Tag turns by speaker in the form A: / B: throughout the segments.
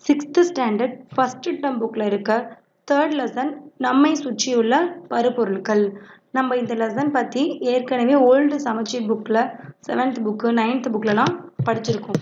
A: Sixth standard first term புக்கில் இருக்க third lesson நம்மை சுற்றியுள்ள பருப்பொருட்கள் நம்ம இந்த லெசன் பற்றி ஏற்கனவே ஓல்டு சமச்சீர் புக்கில் செவன்த் புக்கு நைன்த் புக்லலாம் படிச்சிருக்கோம்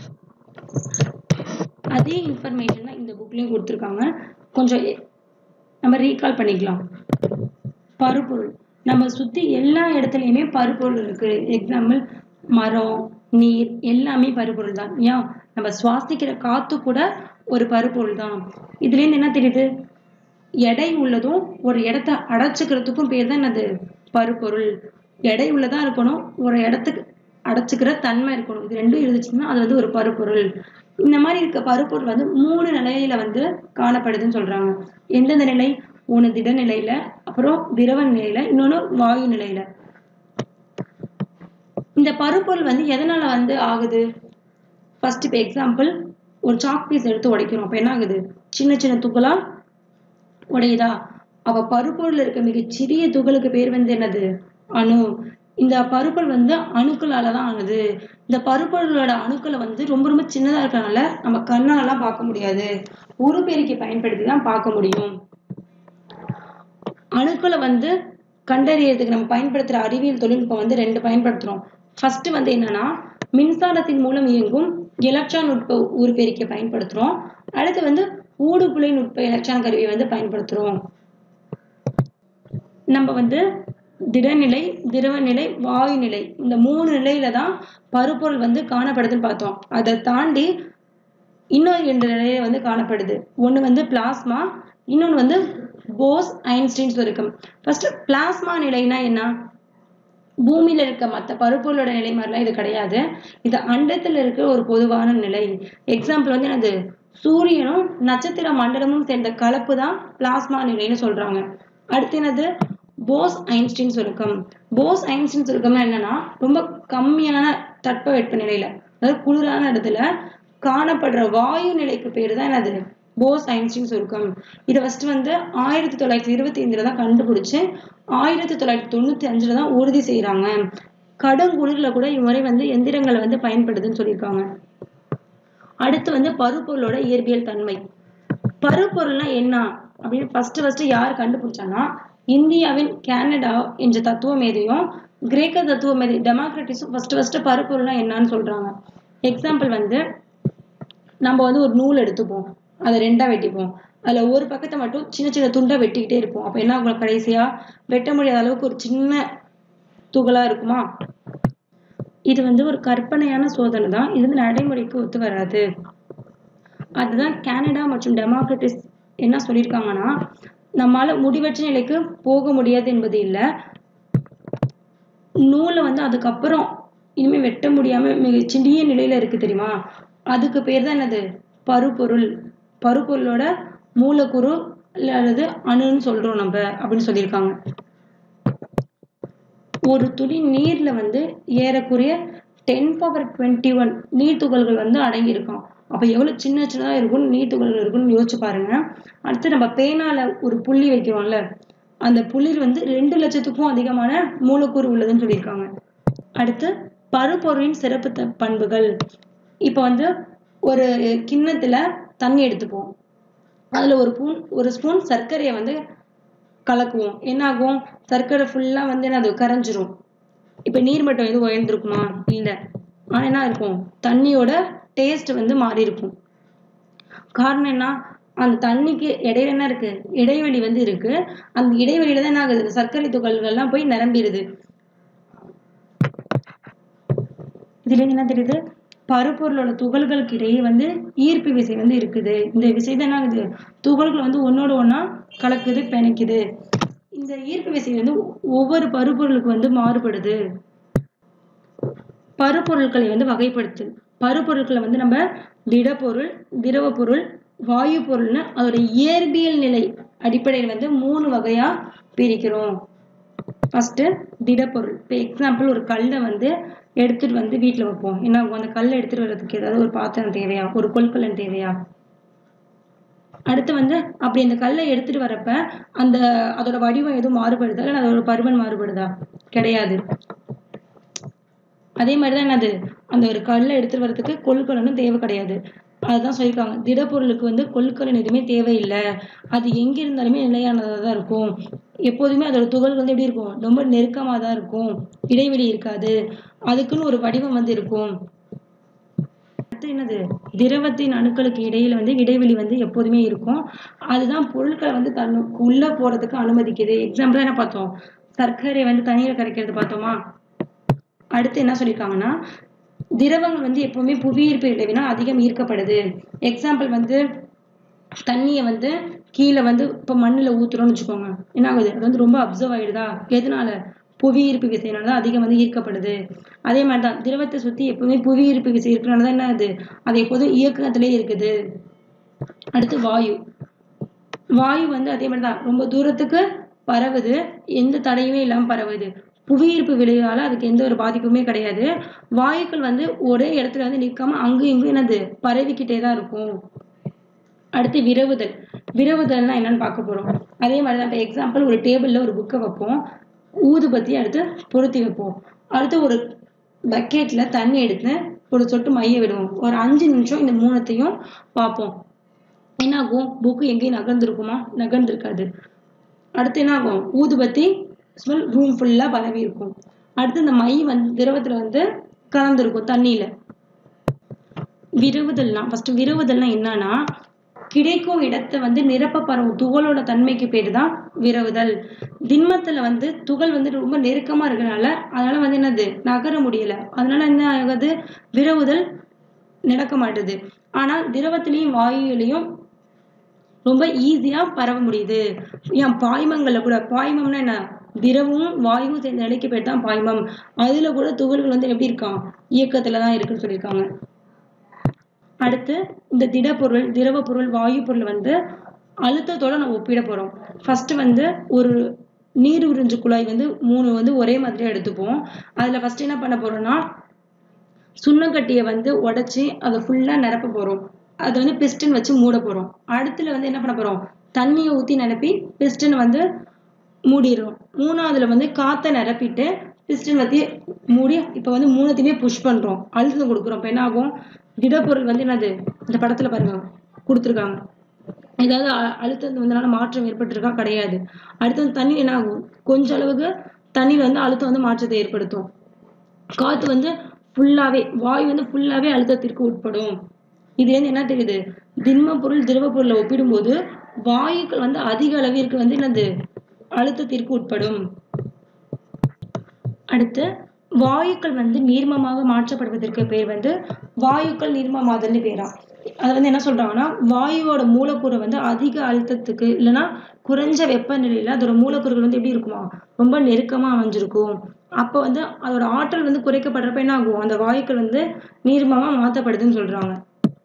A: அதே இன்ஃபர்மேஷன் தான் இந்த புக்லேயும் கொடுத்துருக்காங்க கொஞ்சம் எ- நம்ம ரீகால் பண்ணிக்கலாம் பருப்பொருள் நம்ம சுற்றி எல்லா இடத்துலையுமே பருப்பொருள் இருக்குது எக்ஸாம்பிள் மரம் நீர் எல்லாமே பருப்பொருள் தான் ஏன் நம்ம சுவாசிக்கிற காற்று கூட ஒரு பருப்பொருள் தான் இதுலேருந்து என்ன தெரியுது எடை உள்ளதும் ஒரு இடத்த அடைச்சிக்கிறதுக்கும் பேர் தான் என்னது பருப்பொருள் எடை உள்ளதா இருக்கணும் ஒரு இடத்துக்கு அடைச்சிக்கிற தன்மை இருக்கணும் இது ரெண்டும் இருந்துச்சுன்னா அது வந்து ஒரு பருப்பொருள் இந்த மாதிரி இருக்க பருப்பொருள் வந்து மூணு நிலையில வந்து காணப்படுதுன்னு சொல்றாங்க எந்தெந்த நிலை ஒன்று திட நிலையில அப்புறம் திரவ நிலையில இன்னொன்று வாயு நிலையில இந்த பருப்பொருள் வந்து எதனால வந்து ஆகுது ஃபர்ஸ்ட் இப்போ எக்ஸாம்பிள் ஒரு சாக் பீஸ் எடுத்து உடைக்கிறோம் அப்போ என்ன ஆகுது சின்ன சின்ன துகளா உடையுதா அப்ப பருப்பொருள் இருக்க மிகச் சிறிய துகளுக்கு பேர் வந்து என்னது அணு இந்த பருப்பொருள் வந்து அணுக்களால தான் ஆனது இந்த பருப்பொருளோட அணுக்களை வந்து ரொம்ப ரொம்ப சின்னதா இருக்கறனால நம்ம கண்ணாலலாம் பார்க்க முடியாது உருப்பெருக்கி பயன்படுத்தி தான் பார்க்க முடியும் அணுக்களை வந்து கண்டறியறதுக்கு நம்ம பயன்படுத்துற அறிவியல் தொழில்நுட்பம் வந்து ரெண்டு பயன்படுத்துறோம் ஃபர்ஸ்ட் வந்து என்னன்னா மின்சாரத்தின் மூலம் இயங்கும் எலக்ட்ரான் நுட்ப உருப்பெருக்கியை பயன்படுத்துறோம் அடுத்து வந்து ஊடுபுலை நுட்ப எலக்ட்ரான் கருவியை வந்து பயன்படுத்துறோம் நம்ம வந்து திடநிலை திரவ நிலை வாயு நிலை இந்த மூணு நிலையில தான் பருப்பொருள் வந்து காணப்படுதுன்னு பார்த்தோம் அதை தாண்டி இன்னொரு ரெண்டு நிலையில வந்து காணப்படுது ஒண்ணு வந்து பிளாஸ்மா இன்னொன்னு வந்து போஸ் ஐன்ஸ்டீன் சுருக்கம் ஃபர்ஸ்ட் பிளாஸ்மா நிலைனா என்ன பூமியில இருக்க மற்ற பருப்பொருளோட நிலை மாதிரிலாம் இது கிடையாது இது அண்டத்துல இருக்க ஒரு பொதுவான நிலை எக்ஸாம்பிள் வந்து என்னது சூரியனும் நட்சத்திர மண்டலமும் சேர்ந்த கலப்பு தான் பிளாஸ்மா நிலைன்னு சொல்றாங்க அடுத்து என்னது போஸ் ஐன்ஸ்டீன் சுருக்கம் போஸ் ஐன்ஸ்டீன் சுருக்கம்னா என்னன்னா ரொம்ப கம்மியான தட்பவெட்ப நிலையில அதாவது குளிரான இடத்துல காணப்படுற வாயு நிலைக்கு பேரு தான் என்னது போஸ் ஐன்ஸ்டீன் சுருக்கம் இதை ஃபர்ஸ்ட் வந்து ஆயிரத்தி தொள்ளாயிரத்தி இருபத்தி ஐந்துல தான் கண்டுபிடிச்சு ஆயிரத்தி தொள்ளாயிரத்தி தொண்ணூத்தி அஞ்சுல தான் உறுதி செய்யறாங்க கடுங்குளிர்ல கூட இம்முறை வந்து எந்திரங்களை வந்து பயன்படுதுன்னு சொல்லியிருக்காங்க அடுத்து வந்து பருப்பொருளோட இயற்பியல் தன்மை பருப்பொருள்னா என்ன அப்படின்னு ஃபர்ஸ்ட் ஃபர்ஸ்ட் யார் கண்டுபிடிச்சாங்கன்னா இந்தியாவின் கனடா என்ற தத்துவ மேதையும் கிரேக்க தத்துவ மேதை டெமோக்ரட்டிஸும் ஃபர்ஸ்ட் ஃபர்ஸ்ட் பருப்பொருள்னா என்னன்னு சொல்றாங்க எக்ஸாம்பிள் வந்து நம்ம வந்து ஒரு நூல் எடுத்துப்போம் அதை ரெண்டா வெட்டிப்போம் அதுல ஒரு பக்கத்தை மட்டும் சின்ன சின்ன துண்டா வெட்டிக்கிட்டே இருப்போம் அப்ப என்ன ஆகும் கடைசியா வெட்ட முடியாத அளவுக்கு ஒரு சின்ன துகளா இருக்குமா இது வந்து ஒரு கற்பனையான சோதனை தான் இது வந்து நடைமுறைக்கு ஒத்து வராது அதுதான் கனடா மற்றும் டெமோக்ரட்டிஸ் என்ன சொல்லியிருக்காங்கன்னா நம்மால முடிவற்ற நிலைக்கு போக முடியாது என்பது இல்ல நூலை வந்து அதுக்கப்புறம் இனிமே வெட்ட முடியாம மிக சிறிய நிலையில இருக்கு தெரியுமா அதுக்கு பேர் தான் என்னது பருப்பொருள் பருப்பொருளோட மூலக்கூறு இல்ல அல்லது அணுன்னு சொல்றோம் நம்ம அப்படின்னு சொல்லியிருக்காங்க ஒரு துளி நீர்ல வந்து ஏறக்குறைய டென் பவர் டுவெண்ட்டி ஒன் நீர் துகள்கள் வந்து அடங்கி இருக்கும் அப்ப எவ்வளவு சின்ன சின்னதா இருக்கும் நீர் துகள்கள் இருக்கும்னு யோசிச்சு பாருங்க அடுத்து நம்ம பேனால ஒரு புள்ளி வைக்கிறோம்ல அந்த புள்ளியில் வந்து ரெண்டு லட்சத்துக்கும் அதிகமான மூலக்கூறு உள்ளதுன்னு சொல்லியிருக்காங்க அடுத்து பருப்பொருளின் சிறப்பு த- பண்புகள் இப்ப வந்து ஒரு கிண்ணத்துல தண்ணி எடுத்துப்போம் அதுல ஒரு பூன் ஒரு ஸ்பூன் சர்க்கரையை வந்து கலக்குவோம் என்ன ஆகும் சர்க்கரை ஃபுல்லா வந்து என்னது கரைஞ்சிரும் இப்ப நீர்மட்டம் எதுவும் உயர்ந்திருக்குமா இல்ல ஆனா என்ன இருக்கும் தண்ணியோட டேஸ்ட் வந்து மாறி இருக்கும் காரணம் என்ன அந்த தண்ணிக்கு இடையில என்ன இருக்கு இடைவெளி வந்து இருக்கு அந்த இடைவெளியில தான் என்ன ஆகுது இந்த சர்க்கரை துகள்கள் எல்லாம் போய் நிரம்பிடுது இதுல இருந்து என்ன தெரியுது பருப்பொருளோட துகள்களுக்கு இடையே வந்து ஈர்ப்பு விசை வந்து இருக்குது இந்த விசை தான் என்ன ஆகுது துகள்கள் வந்து ஒன்னோட ஒண்ணா கலக்குது பிணைக்குது இந்த ஈர்ப்பு விசை வந்து ஒவ்வொரு பருப்பொருளுக்கு வந்து மாறுபடுது பருப்பொருட்களை வந்து வகைப்படுத்து பருப்பொருட்களை வந்து நம்ம திடப்பொருள் திரவ பொருள் வாயு பொருள்னு அதோட இயற்பியல் நிலை அடிப்படையில் வந்து மூணு வகையா பிரிக்கிறோம் ஃபர்ஸ்ட் திடப்பொருள் இப்போ எக்ஸாம்பிள் ஒரு கல்லை வந்து எடுத்துட்டு வந்து வீட்ல வைப்போம் என்ன ஆகும்? அந்த கல்லை எடுத்துட்டு வர்றதுக்கு ஏதாவது ஒரு பாத்திரம் தேவையா ஒரு கொள்கலன் தேவையா அடுத்து வந்து அப்படி அந்த கல்லை எடுத்துட்டு வரப்ப அந்த அதோட வடிவம் எதுவும் மாறுபடுதா இல்லை அதோட பருமன் மாறுபடுதா கிடையாது அதே மாதிரிதான் என்னது அந்த ஒரு கல்லை எடுத்துட்டு வர்றதுக்கு கொள்கலனும் தேவை கிடையாது அதுதான் சொல்லியிருக்காங்க திடப்பொருளுக்கு வந்து கொள்கலன் எதுவுமே தேவையில்லை அது எங்க இருந்தாலுமே நிலையானதாக தான் இருக்கும் எப்போதுமே அதோட துகள் வந்து எப்படி இருக்கும் ரொம்ப நெருக்கமாக தான் இருக்கும் இடைவெளி இருக்காது அதுக்குன்னு ஒரு வடிவம் வந்து இருக்கும் அடுத்து என்னது திரவத்தின் அணுக்களுக்கு இடையில வந்து இடைவெளி வந்து எப்போதுமே இருக்கும் அதுதான் பொருட்களை வந்து தன்னுக்கு உள்ள போறதுக்கு அனுமதிக்குது எக்ஸாம்பிள் என்ன பார்த்தோம் சர்க்கரை வந்து தண்ணீரை கரைக்கிறது பார்த்தோமா அடுத்து என்ன சொல்லியிருக்காங்கன்னா திரவங்கள் வந்து எப்பவுமே புவியீர்ப்பு விளைவினால் அதிகம் ஈர்க்கப்படுது எக்ஸாம்பிள் வந்து தண்ணியை வந்து கீழே வந்து இப்போ மண்ணில் ஊத்துறோம்னு வச்சுக்கோங்க என்ன ஆகுது அது வந்து ரொம்ப அப்சர்வ் ஆயிடுதா எதனால புவியீர்ப்பு விசையினால தான் அதிகம் வந்து ஈர்க்கப்படுது அதே மாதிரி தான் திரவத்தை சுற்றி எப்பவுமே புவியீர்ப்பு விசை இருக்கிறனால தான் என்ன ஆகுது அது எப்போதும் இயக்கத்திலே இருக்குது அடுத்து வாயு வாயு வந்து அதே மாதிரி தான் ரொம்ப தூரத்துக்கு பரவுது எந்த தடையுமே இல்லாமல் பரவுது புவியீர்ப்பு விளைவால அதுக்கு எந்த ஒரு பாதிப்புமே கிடையாது வாயுக்கள் வந்து ஒரே இடத்துல வந்து நிற்காம அங்கும் இங்கும் என்னது பரவிக்கிட்டே தான் இருக்கும் அடுத்து விரவுதல் விரவுதல்னா என்னன்னு பார்க்க போறோம் அதே மாதிரி தான் இப்போ எக்ஸாம்பிள் ஒரு டேபிள்ல ஒரு புக்கை வைப்போம் ஊதுபத்தி அடுத்து பொருத்தி வைப்போம் அடுத்து ஒரு பக்கெட்ல தண்ணி எடுத்து ஒரு சொட்டு மைய விடுவோம் ஒரு அஞ்சு நிமிஷம் இந்த மூணத்தையும் பார்ப்போம் என்ன ஆகும் புக்கு எங்கேயும் நகர்ந்துருக்குமா நகர்ந்திருக்காது அடுத்து என்ன ஆகும் ஊதுபத்தி ஸ்மெல் ரூம் ஃபுல்லா பரவி இருக்கும் அடுத்து இந்த மை வந்து திரவத்துல வந்து கலந்துருக்கும் தண்ணியில விரவுதல்னா ஃபர்ஸ்ட் விரவுதல்னா என்னன்னா கிடைக்கும் இடத்தை வந்து நிரப்ப பரவும் துகளோட தன்மைக்கு பேர் தான் விரவுதல் திண்மத்துல வந்து துகள் வந்து ரொம்ப நெருக்கமா இருக்கனால அதனால வந்து என்னது நகர முடியல அதனால என்ன ஆகுது விரவுதல் நடக்க மாட்டுது ஆனா திரவத்திலையும் வாயுலையும் ரொம்ப ஈஸியா பரவ முடியுது ஏன் பாய்மங்கள்ல கூட பாய்மம்னா என்ன திரவமும் வாயுவும் சேர்ந்த நிலைக்கு பேர் தான் பாய்மம் அதுல கூட துகள்கள் வந்து எப்படி இருக்கான் இயக்கத்துல தான் இருக்குன்னு சொல்லியிருக்காங்க அடுத்து இந்த திடப்பொருள் திரவ பொருள் வாயு பொருள் வந்து அழுத்தத்தோட நம்ம ஒப்பிட போறோம் ஃபர்ஸ்ட் வந்து ஒரு நீர் உறிஞ்சு குழாய் வந்து மூணு வந்து ஒரே மாதிரியா எடுத்துப்போம் அதுல ஃபர்ஸ்ட் என்ன பண்ண போறோம்னா சுண்ணக்கட்டியை வந்து உடைச்சி அதை ஃபுல்லா நிரப்ப போறோம் அதை வந்து பிஸ்டன் வச்சு மூட போறோம் அடுத்துல வந்து என்ன பண்ண போறோம் தண்ணியை ஊத்தி நிரப்பி பிஸ்டன் வந்து மூடிடுறோம் மூணாவதுல வந்து காத்தை நிரப்பிட்டு பிஸ்டன் வச்சு மூடி இப்ப வந்து மூணுத்தையுமே புஷ் பண்றோம் அழுத்தம் கொடுக்குறோம் இப்ப என்ன ஆகும் திடப்பொருள் வந்து என்னது இந்த படத்துல பாருங்க கொடுத்துருக்காங்க ஏதாவது அ- அழுத்தம் வந்தனால மாற்றம் ஏற்பட்டிருக்கா கிடையாது அடுத்து வந்து தண்ணி என்ன ஆகும் கொஞ்ச அளவுக்கு தண்ணியில வந்து அழுத்தம் வந்து மாற்றத்தை ஏற்படுத்தும் காத்து வந்து ஃபுல்லாவே வாயு வந்து ஃபுல்லாவே அழுத்தத்திற்கு உட்படும் இது வந்து என்ன தெரியுது திண்ம பொருள் திரவ பொருளை ஒப்பிடும்போது வாயுக்கள் வந்து அதிக அளவிற்கு வந்து என்னது அழுத்தத்திற்கு உட்படும் அடுத்து வாயுக்கள் வந்து நீர்மமாக மாற்றப்படுவதற்கு பேர் வந்து வாயுக்கள் நீர்மமாதல்னு பேரா அது வந்து என்ன சொல்றாங்கன்னா வாயுவோட மூலக்கூறு வந்து அதிக அழுத்தத்துக்கு இல்லைன்னா குறைஞ்ச வெப்பநிலையில அதோட மூலக்கூறுகள் வந்து எப்படி இருக்குமா ரொம்ப நெருக்கமா அமைஞ்சிருக்கும் அப்ப வந்து அதோட ஆற்றல் வந்து குறைக்கப்படுறப்ப என்ன ஆகும் அந்த வாயுக்கள் வந்து நீர்மமா மாற்றப்படுதுன்னு சொல்றாங்க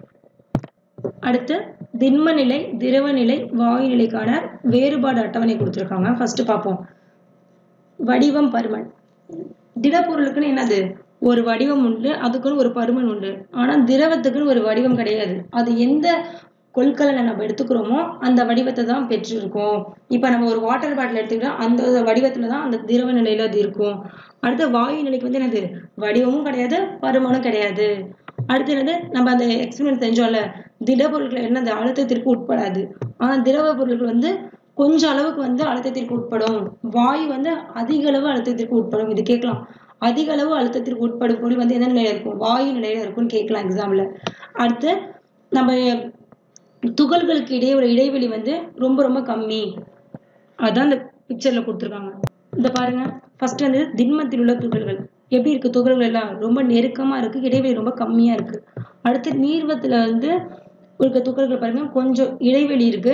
A: அடுத்து திண்ம நிலை திரவ நிலை வாயு நிலைக்கான வேறுபாடு அட்டவணை கொடுத்திருக்காங்க ஃபர்ஸ்ட் பார்ப்போம் வடிவம் பருமன் திடப்பொருளுக்குன்னு என்னது ஒரு வடிவம் உண்டு அதுக்குன்னு ஒரு பருமன் உண்டு ஆனா திரவத்துக்குன்னு ஒரு வடிவம் கிடையாது அது எந்த கொள்கலனை நம்ம எடுத்துக்கிறோமோ அந்த வடிவத்தை தான் பெற்றிருக்கும் இப்ப நம்ம ஒரு வாட்டர் பாட்டில் எடுத்துக்கிட்டா அந்த வடிவத்துல தான் அந்த திரவ நிலையில அது இருக்கும் அடுத்து வாயு நிலைக்கு வந்து என்னது வடிவமும் கிடையாது பருமனும் கிடையாது அடுத்து என்னது நம்ம அந்த எக்ஸ்பெரிமெண்ட் செஞ்சோம்ல திடப்பொருட்கள் என்னது அழுத்தத்திற்கு உட்படாது ஆனா திரவ பொருட்கள் வந்து கொஞ்ச அளவுக்கு வந்து அழுத்தத்திற்கு உட்படும் வாயு வந்து அதிக அளவு அழுத்தத்திற்கு உட்படும் இது கேட்கலாம் அதிக அளவு அழுத்தத்திற்கு உட்படும் பொருள் வந்து எந்த நிலையில இருக்கும் வாயு நிலையில இருக்கும்னு கேட்கலாம் எக்ஸாம்ல அடுத்து நம்ம துகள்களுக்கு இடையே ஒரு இடைவெளி வந்து ரொம்ப ரொம்ப கம்மி அதான் இந்த பிக்சர்ல கொடுத்துருக்காங்க இந்த பாருங்க ஃபர்ஸ்ட் வந்து திண்மத்தில் உள்ள துகள்கள் எப்படி இருக்கு துகள்கள் எல்லாம் ரொம்ப நெருக்கமா இருக்கு இடைவெளி ரொம்ப கம்மியா இருக்கு அடுத்து நீர்வத்துல வந்து இருக்க துகள்கள் பாருங்க கொஞ்சம் இடைவெளி இருக்கு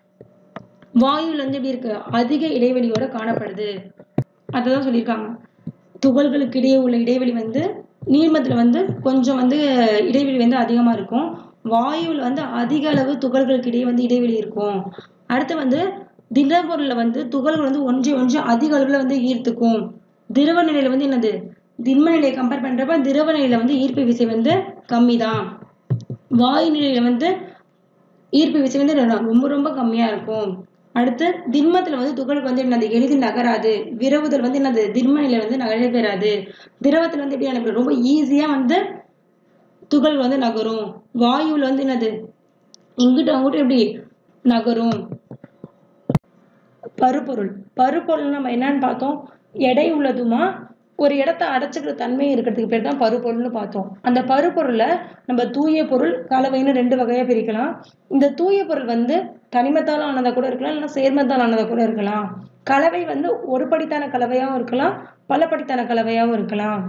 A: வாயுல வந்து எப்படி இருக்கு அதிக இடைவெளியோட காணப்படுது அததான் சொல்லியிருக்காங்க துகள்களுக்கு இடையே உள்ள இடைவெளி வந்து நீர்மத்துல வந்து கொஞ்சம் வந்து இடைவெளி வந்து அதிகமா இருக்கும் வாயுவில் வந்து அதிக அளவு துகள்களுக்கு இடையே வந்து இடைவெளி இருக்கும் அடுத்து வந்து திடப்பொருள்ல வந்து துகள்கள் வந்து ஒன்றை ஒன்று அதிக அளவுல வந்து ஈர்த்துக்கும் திரவ நிலையில வந்து என்னது திண்ம நிலையை கம்பேர் பண்றப்ப திரவ நிலையில வந்து ஈர்ப்பு விசை வந்து கம்மி தான் வாயு நிலையில வந்து ஈர்ப்பு விசை வந்து ரொம்ப- ரொம்ப ரொம்ப கம்மியா இருக்கும் அடுத்து திண்மத்துல வந்து துகள்கள் வந்து என்னது எளிதில் நகராது விரவுதல் வந்து என்னது திண்ம நிலை வந்து நடைபெறாது திரவத்துல வந்து எப்படி நடைபெறும் ரொம்ப ஈஸியா வந்து துகள் வந்து நகரும் வாயுவில் வந்து என்னது இங்கிட்ட அங்கிட்ட எப்படி நகரும் பருப்பொருள் பருப்பொருள் நம்ம என்னன்னு பார்த்தோம் எடை உள்ளதுமா ஒரு இடத்த அடைச்சிக்கிற தன்மை இருக்கிறதுக்கு பேர் தான் பருப்பொருள்னு பார்த்தோம் அந்த பருப்பொருளை நம்ம தூய பொருள் கலவைன்னு ரெண்டு வகையா பிரிக்கலாம் இந்த தூய பொருள் வந்து தனிமத்தால் ஆனதா கூட இருக்கலாம் இல்லைன்னா சேர்மத்தால் ஆனதா கூட இருக்கலாம் கலவை வந்து ஒரு படித்தான கலவையாகவும் இருக்கலாம் பல படித்தான கலவையாகவும் இருக்கலாம்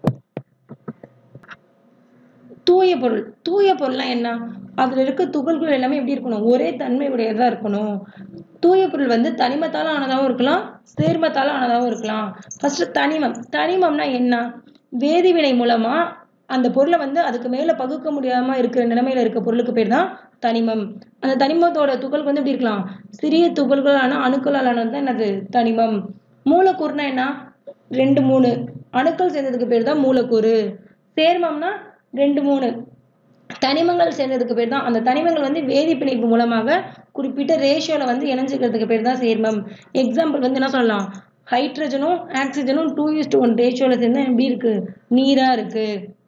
A: தூய பொருள் தூய பொருள்னா என்ன அதுல இருக்க துகள்கள் எல்லாமே எப்படி இருக்கணும் ஒரே தன்மை உடையதா இருக்கணும் தூய பொருள் வந்து தனிமத்தால ஆனதாகவும் இருக்கலாம் சேர்மத்தால ஆனதாகவும் இருக்கலாம் ஃபர்ஸ்ட் தனிமம் தனிமம்னா என்ன வேதிவினை மூலமா அந்த பொருளை வந்து அதுக்கு மேல பகுக்க முடியாம இருக்கிற நிலைமையில இருக்க பொருளுக்கு பேர் தான் தனிமம் அந்த தனிமத்தோட துகள் வந்து எப்படி இருக்கலாம் சிறிய துகள்களான அணுக்களால் ஆனது தான் என்னது தனிமம் மூலக்கூறுனா என்ன ரெண்டு மூணு அணுக்கள் சேர்ந்ததுக்கு பேர் தான் மூலக்கூறு சேர்மம்னா ரெண்டு மூணு தனிமங்கள் சேர்ந்ததுக்கு பேர் தான் அந்த தனிமங்கள் வந்து வேதி பிணைப்பு மூலமாக குறிப்பிட்ட ரேஷியோல வந்து இணைஞ்சுக்கிறதுக்கு பேர் தான் சேர்மம் எக்ஸாம்பிள் வந்து என்ன சொல்லலாம் ஹைட்ரஜனும் ஆக்சிஜனும் டூ இஸ் டு ஒன் ரேஷியோல சேர்ந்தா எப்படி இருக்கு நீரா இருக்கு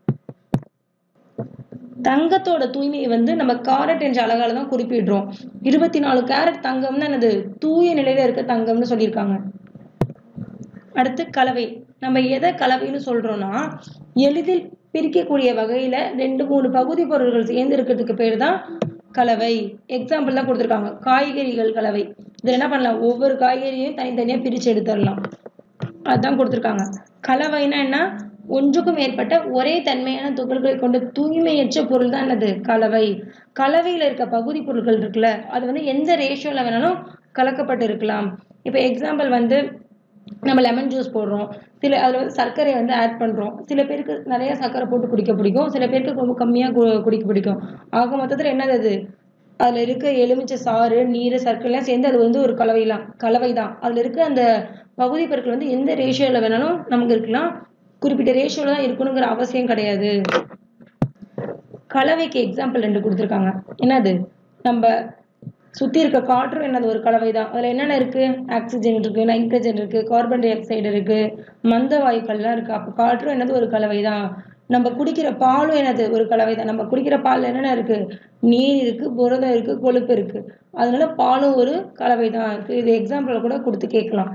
A: தங்கத்தோட தூய்மையை வந்து நம்ம காரட் என்ற அழகால தான் குறிப்பிடுறோம் இருபத்தி நாலு கேரட் தங்கம்னு என்னது தூய நிலையில இருக்க தங்கம்னு சொல்லியிருக்காங்க அடுத்து கலவை நம்ம எதை கலவைன்னு சொல்றோம்னா எளிதில் பிரிக்கக்கூடிய வகையில ரெண்டு மூணு பகுதி பொருள்கள் சேர்ந்து இருக்கிறதுக்கு பேர் தான் கலவை எக்ஸாம்பிள் தான் கொடுத்துருக்காங்க காய்கறிகள் கலவை இதுல என்ன பண்ணலாம் ஒவ்வொரு காய்கறியும் தனித்தனியா பிரிச்சு எடுத்துடலாம் அதுதான் கொடுத்துருக்காங்க கலவைனா என்ன ஒன்றுக்கும் மேற்பட்ட ஒரே தன்மையான துகள்களை கொண்ட தூய்மையற்ற பொருள் தான் என்னது கலவை கலவையில இருக்க பகுதி பொருட்கள் இருக்குல்ல அது வந்து எந்த ரேஷியோல வேணாலும் கலக்கப்பட்டு இருக்கலாம் இப்போ எக்ஸாம்பிள் வந்து நம்ம லெமன் ஜூஸ் போடுறோம் சில அதில் வந்து சர்க்கரை வந்து ஆட் பண்ணுறோம் சில பேருக்கு நிறைய சர்க்கரை போட்டு குடிக்க பிடிக்கும் சில பேருக்கு ரொம்ப கம்மியாக குடிக்க பிடிக்கும் ஆக மொத்தத்தில் என்னது அது அதில் இருக்க எலுமிச்சை சாறு நீர் சர்க்கரைலாம் சேர்ந்து அது வந்து ஒரு கலவைலாம் கலவை தான் அதில் இருக்க அந்த பகுதி பொருட்கள் வந்து எந்த ரேஷியோவில் வேணாலும் நமக்கு இருக்கலாம் குறிப்பிட்ட ரேஷியோவில் தான் இருக்கணுங்கிற அவசியம் கிடையாது கலவைக்கு எக்ஸாம்பிள் ரெண்டு கொடுத்துருக்காங்க என்னது நம்ம சுற்றி இருக்க காற்றும் என்னது ஒரு கலவை தான் அதில் என்னென்ன இருக்குது ஆக்சிஜன் இருக்குது நைட்ரஜன் இருக்குது கார்பன் டை ஆக்சைடு இருக்குது மந்த வாயுக்கள்லாம் இருக்குது அப்போ காற்றும் என்னது ஒரு கலவை தான் நம்ம குடிக்கிற பாலும் என்னது ஒரு கலவை தான் நம்ம குடிக்கிற பால் என்னென்ன இருக்குது நீர் இருக்குது புரதம் இருக்குது கொழுப்பு இருக்குது அதனால பாலும் ஒரு கலவை தான் இருக்குது இது எக்ஸாம்பிள் கூட கொடுத்து கேட்கலாம்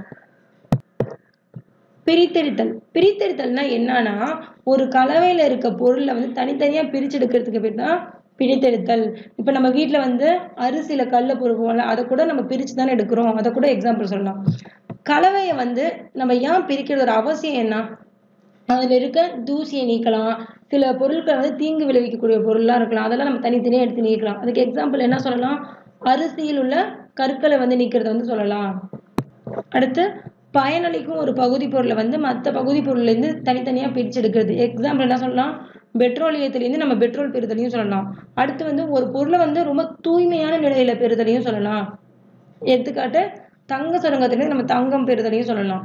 A: பிரித்தெடுத்தல் பிரித்தெடுத்தல்னா என்னன்னா ஒரு கலவையில இருக்க பொருளை வந்து தனித்தனியா பிரிச்சு எடுக்கிறதுக்கு பேர் தான் பிரித்தெடுத்தல் இப்போ நம்ம வீட்ல வந்து அரிசியில கல்ல பொறுப்போம்ல அதை கூட நம்ம பிரிச்சு தானே எடுக்கிறோம் அதை கூட எக்ஸாம்பிள் சொல்லலாம் கலவையை வந்து நம்ம ஏன் பிரிக்கிறது ஒரு அவசியம் என்ன அதுல இருக்க தூசியை நீக்கலாம் சில பொருட்கள் வந்து தீங்கு விளைவிக்கக்கூடிய பொருள்லாம் இருக்கலாம் அதெல்லாம் நம்ம தனித்தனியா எடுத்து நீக்கலாம் அதுக்கு எக்ஸாம்பிள் என்ன சொல்லலாம் அரிசியில் உள்ள கற்களை வந்து நீக்கிறத வந்து சொல்லலாம் அடுத்து பயனளிக்கும் ஒரு பகுதி பொருளை வந்து மற்ற பகுதி பொருள்லேருந்து தனித்தனியாக பிரித்து எடுக்கிறது எக்ஸாம்பிள் என்ன சொல்லலாம் பெட்ரோலியத்துலேருந்து நம்ம பெட்ரோல் பெறுதலையும் சொல்லலாம் அடுத்து வந்து ஒரு பொருளை வந்து ரொம்ப தூய்மையான நிலையில பெறுதலையும் சொல்லலாம் எடுத்துக்காட்டு தங்க சுரங்கத்துலேருந்து நம்ம தங்கம் பெறுதலையும் சொல்லலாம்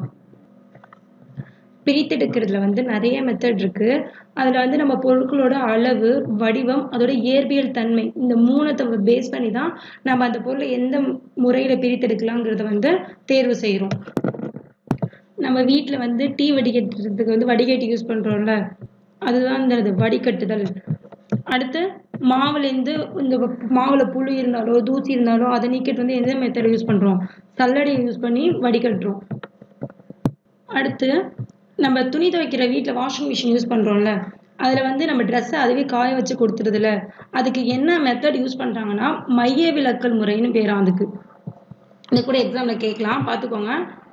A: பிரித்தெடுக்கிறதுல வந்து நிறைய மெத்தட் இருக்கு அதுல வந்து நம்ம பொருட்களோட அளவு வடிவம் அதோட இயற்பியல் தன்மை இந்த மூணத்தை பேஸ் பண்ணி தான் நம்ம அந்த பொருளை எந்த முறையில பிரித்தெடுக்கலாங்கிறத வந்து தேர்வு செய்கிறோம் நம்ம வீட்டில் வந்து டீ வடிகட்டுறதுக்கு வந்து வடிகட்டி யூஸ் பண்ணுறோம்ல அதுதான் இந்த இது வடிகட்டுதல் அடுத்து மாவுலேருந்து இந்த மாவுல புழு இருந்தாலோ தூசி இருந்தாலோ அதை நீக்கிட்டு வந்து எந்த மெத்தட் யூஸ் பண்ணுறோம் சல்லடையை யூஸ் பண்ணி வடிகட்டுறோம் அடுத்து நம்ம துணி துவைக்கிற வீட்டில் வாஷிங் மிஷின் யூஸ் பண்ணுறோம்ல அதில் வந்து நம்ம ட்ரெஸ்ஸை அதுவே காய வச்சு கொடுத்துருதுல அதுக்கு என்ன மெத்தட் யூஸ் பண்ணுறாங்கன்னா மைய விலக்கல் முறைன்னு பேராம் அதுக்கு இது கூட எக்ஸாமில் கேட்கலாம் பார்த்துக்கோங்க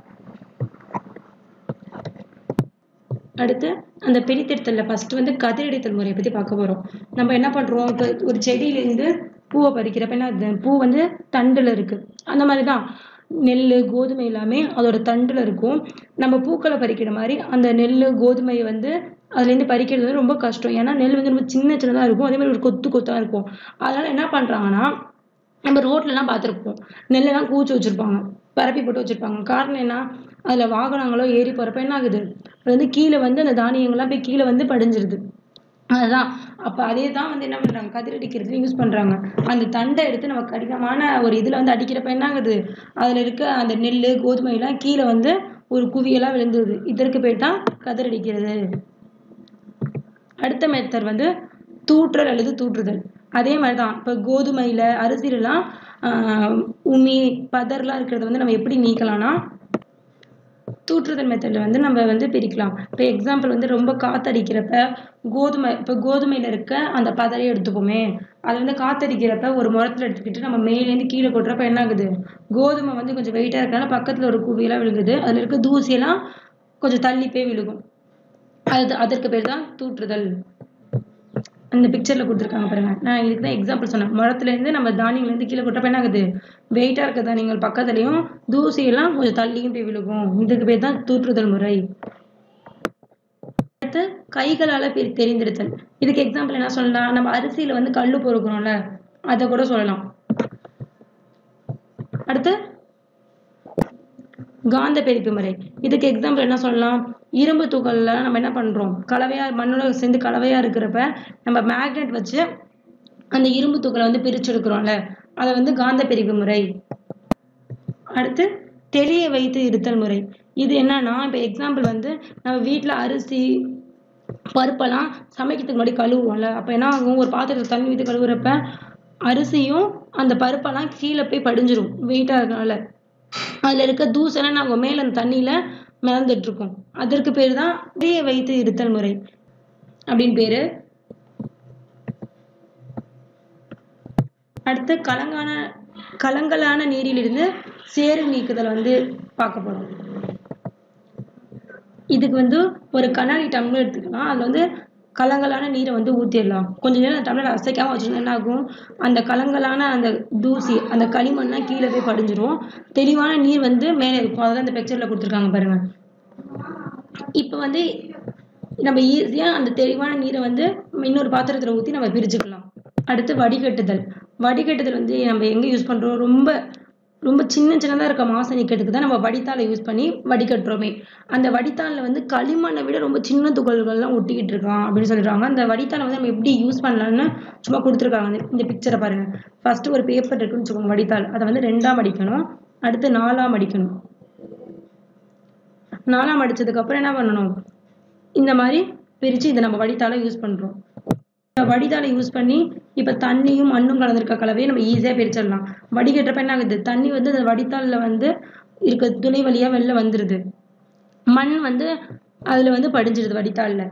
A: அடுத்து அந்த பிரித்தெடுத்தலில் ஃபர்ஸ்ட் வந்து கதிரெடுத்தல் முறையை பற்றி பார்க்க போகிறோம் நம்ம என்ன பண்ணுறோம் இப்போ ஒரு செடியிலேருந்து பூவை பறிக்கிறப்ப என்ன ஆகுது? பூ வந்து தண்டில் இருக்குது அந்த மாதிரி தான் நெல் கோதுமை எல்லாமே அதோட தண்டில் இருக்கும் நம்ம பூக்களை பறிக்கிற மாதிரி அந்த நெல் கோதுமையை வந்து அதுலேருந்து பறிக்கிறது வந்து ரொம்ப கஷ்டம் ஏன்னா நெல் வந்து ரொம்ப சின்ன சின்னதாக இருக்கும் அதே மாதிரி ஒரு கொத்து கொத்தாக இருக்கும் அதனால என்ன பண்ணுறாங்கன்னா நம்ம ரோட்லலாம் பார்த்துருப்போம் நெல்லெல்லாம் கூச்சி வச்சுருப்பாங்க பரப்பி போட்டு வச்சுருப்பாங்க காரணம் என்ன அதில் வாகனங்களோ ஏறி போகிறப்ப என்ன ஆகுது அது வந்து கீழே வந்து அந்த தானியங்கள்லாம் போய் கீழே வந்து படிஞ்சிருது அதுதான் அப்போ அதே தான் வந்து என்ன பண்ணுறாங்க கதிரடிக்கிறதுல யூஸ் பண்ணுறாங்க அந்த தண்டை எடுத்து நம்ம கடினமான ஒரு இதில் வந்து அடிக்கிறப்ப என்ன ஆகுது அதில் இருக்க அந்த நெல் கோதுமையெல்லாம் கீழே வந்து ஒரு குவியலாக விழுந்துருது இதற்கு பேர் தான் கதிரடிக்கிறது அடுத்த மெத்தட் வந்து தூற்றல் அல்லது தூற்றுதல் அதே மாதிரி தான் இப்போ கோதுமையில் அரிசிலலாம் உமி பதர்லாம் இருக்கிறத வந்து நம்ம எப்படி நீக்கலாம்னா தூற்றுதல் மெத்தடில் வந்து நம்ம வந்து பிரிக்கலாம் இப்போ எக்ஸாம்பிள் வந்து ரொம்ப காத்தடிக்கிறப்ப கோதுமை இப்போ கோதுமையில் இருக்க அந்த பதரையை எடுத்துப்போமே அதை வந்து காத்தடிக்கிறப்ப ஒரு முரத்தில் எடுத்துக்கிட்டு நம்ம மேலேருந்து கீழே கொட்டுறப்ப என்ன ஆகுது கோதுமை வந்து கொஞ்சம் வெயிட்டாக இருக்கனால பக்கத்தில் ஒரு குவியெல்லாம் விழுகுது அதில் இருக்க தூசியெல்லாம் கொஞ்சம் தள்ளி போய் விழுகும் அது அதற்கு பேர் தான் தூற்றுதல் அந்த பிக்சரில் கொடுத்துருக்காங்க பாருங்க நான் இதுக்கு தான் எக்ஸாம்பிள் சொன்னேன் மரத்துலேருந்து நம்ம தானியங்கள்லேருந்து கீழே கொட்டப்ப என்ன ஆகுது வெயிட்டாக இருக்க தானியங்கள் பக்கத்துலேயும் தூசியெல்லாம் கொஞ்சம் தள்ளியும் போய் விழுகும் இதுக்கு பேர் தான் தூற்றுதல் முறை அடுத்து கைகளால் பெரி தெரிந்தெடுத்தல் இதுக்கு எக்ஸாம்பிள் என்ன சொல்லலாம் நம்ம அரிசியில் வந்து கல் பொறுக்கிறோம்ல அதை கூட சொல்லலாம் அடுத்து காந்த பிரிப்பு முறை இதுக்கு எக்ஸாம்பிள் என்ன சொல்லலாம் இரும்பு துகள்ல நம்ம என்ன பண்றோம் கலவையா மண்ணோட சேர்ந்து கலவையா இருக்கிறப்ப நம்ம மேக்னெட் வச்சு அந்த இரும்பு துகளை வந்து பிரிச்செடுக்கிறோம்ல அதை வந்து காந்த பிரிப்பு முறை அடுத்து தெளிய வைத்து இருத்தல் முறை இது என்னன்னா இப்போ எக்ஸாம்பிள் வந்து நம்ம வீட்டில் அரிசி பருப்பெல்லாம் சமைக்கிறதுக்கு முன்னாடி கழுவுவோம்ல அப்போ என்ன ஆகும் ஒரு பாத்திரத்தில் தண்ணி ஊற்றி கழுவுறப்ப அரிசியும் அந்த பருப்பெல்லாம் கீழே போய் படிஞ்சிரும் வெயிட்டாக இருக்கனால அதில் இருக்க தூசெல்லாம் நாங்கள் மேலே அந்த தண்ணியில் மிதந்துட்டு இருக்கோம் அதற்கு பேர் தான் வெளியே வைத்து இருத்தல் முறை அப்படின்னு பேரு அடுத்து கலங்கான கலங்கலான நீரிலிருந்து சேறு நீக்குதல் வந்து பார்க்க போறோம் இதுக்கு வந்து ஒரு கண்ணாடி டம்ளர் எடுத்துக்கலாம் அதில் வந்து கலங்கலான நீரை வந்து ஊற்றிடலாம் கொஞ்ச நேரம் அந்த டம்ளர் அசைக்காம வச்சுருந்தா என்ன ஆகும் அந்த கலங்கலான அந்த தூசி அந்த களிமண்லாம் கீழே போய் படிஞ்சிரும் தெளிவான நீர் வந்து மேலே இருக்கும் அதான் இந்த பிக்சரில் கொடுத்துருக்காங்க பாருங்க இப்போ வந்து நம்ம ஈஸியாக அந்த தெளிவான நீரை வந்து இன்னொரு பாத்திரத்தில் ஊற்றி நம்ம பிரிச்சுக்கலாம் அடுத்து வடிகட்டுதல் வடிகட்டுதல் வந்து நம்ம எங்கே யூஸ் பண்ணுறோம் ரொம்ப ரொம்ப சின்ன சின்னதாக இருக்க மாசு நீக்கிறதுக்கு தான் நம்ம வடித்தாளை யூஸ் பண்ணி வடிகட்டுறோமே அந்த வடித்தாளில் வந்து களிமண்ணை விட ரொம்ப சின்ன துகள்கள்லாம் ஒட்டிக்கிட்டு இருக்கான் அப்படின்னு சொல்லிடுறாங்க அந்த வடித்தாளை வந்து நம்ம எப்படி யூஸ் பண்ணலாம்னு சும்மா கொடுத்துருக்காங்க இந்த- இந்த பிக்சரை பாருங்க ஃபர்ஸ்ட் ஒரு பேப்பர் இருக்குன்னு வச்சுக்கோங்க வடித்தாள் அதை வந்து ரெண்டாம் மடிக்கணும் அடுத்து நாலாம் மடிக்கணும் நாலாம் அடிச்சதுக்கு அப்புறம் என்ன பண்ணணும் இந்த மாதிரி பிரிச்சு இதை நம்ம வடித்தாளை யூஸ் பண்றோம் இந்த வடிதாளை யூஸ் பண்ணி இப்ப தண்ணியும் மண்ணும் கலந்திருக்க கலவையை நம்ம ஈஸியா பிரிச்சிடலாம் வடிகட்டுறப்ப என்ன ஆகுது தண்ணி வந்து அந்த வடித்தாள்ல வந்து இருக்க துணை வழியா வெளில வந்துருது மண் வந்து அதுல வந்து படிஞ்சிருது வடித்தாள்ல